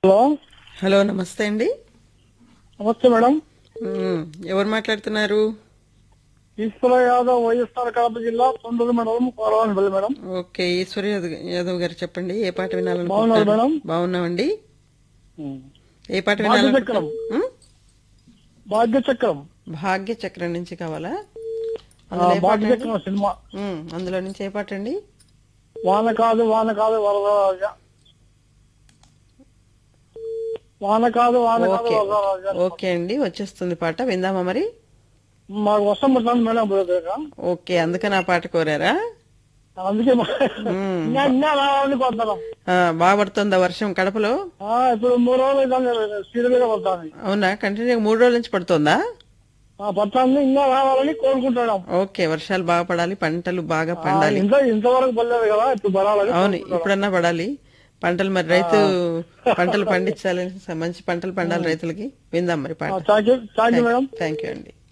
Hello hello నమస్తే అండి నమస్తే మేడం మ్మ్. ఎవరు మాట్లాడుతున్నారు ఈశ్వర యాదవ్ వైఎస్ఆర్ కడప జిల్లా తొండూరు మండలం కోరవానిపల్లి మేడం ఓకే ఈశ్వర్ యాదవ్ యాదవ్ గారు చెప్పండి ఏ పాట బాగున్నారు వినాలనుకుంటున్నారు మేడం? బాగున్నామండి ఏ పాట భాగ్యచక్రం. వినాలనుకుంటున్నారు మ్మ్? భాగ్య చక్రం భాగ్య చక్రం నుంచి కావాలా ఆ, అందులో ఏ పాట భాగ్య అండి? చక్రం సినిమా మ్మ్. అందులో నుంచి ఏ పాట అండి వాన కాదు వాన కాదు వరదరాజ వాన కాదు వాన కాదు ఓకే వరదరాజ ఓకే అండి వచ్చేస్తుంది పాట విందామా మరి మాకు వర్షం పడుతుంది మేడం ఇప్పుడు దగ్గర. ఓకే అందుకని ఆ పాట కోరారా అందుకే మా- మ్మ్. ఇంకా ఇంకా రావాలని కొడతాం ఆ, బాగా పడుతుందా వర్షం కడపలో ఇప్పుడు మూడు రోజులు సీరియల్ గా పడుతుంది అవునా కంటిన్యూ మూడు రోజుల నుంచి పడుతుందా పడుతుంది ఇంకా రావాలని కోరుకుంటున్నాం ఓకే వర్షాలు బాగా పడాలి పంటలు బాగా ఆ, పండాలి ఇంత ఇంతవరకు పడలేదు కదా ఇప్పుడు పడాలని అవును ఇప్పుడన్నా పడాలి పంటలు మరి రైతు పంటలు పండించాలి మంచి పంటలు పండాలి రైతులకి విందాం మరి పాట thank you thank you madam thank you అండి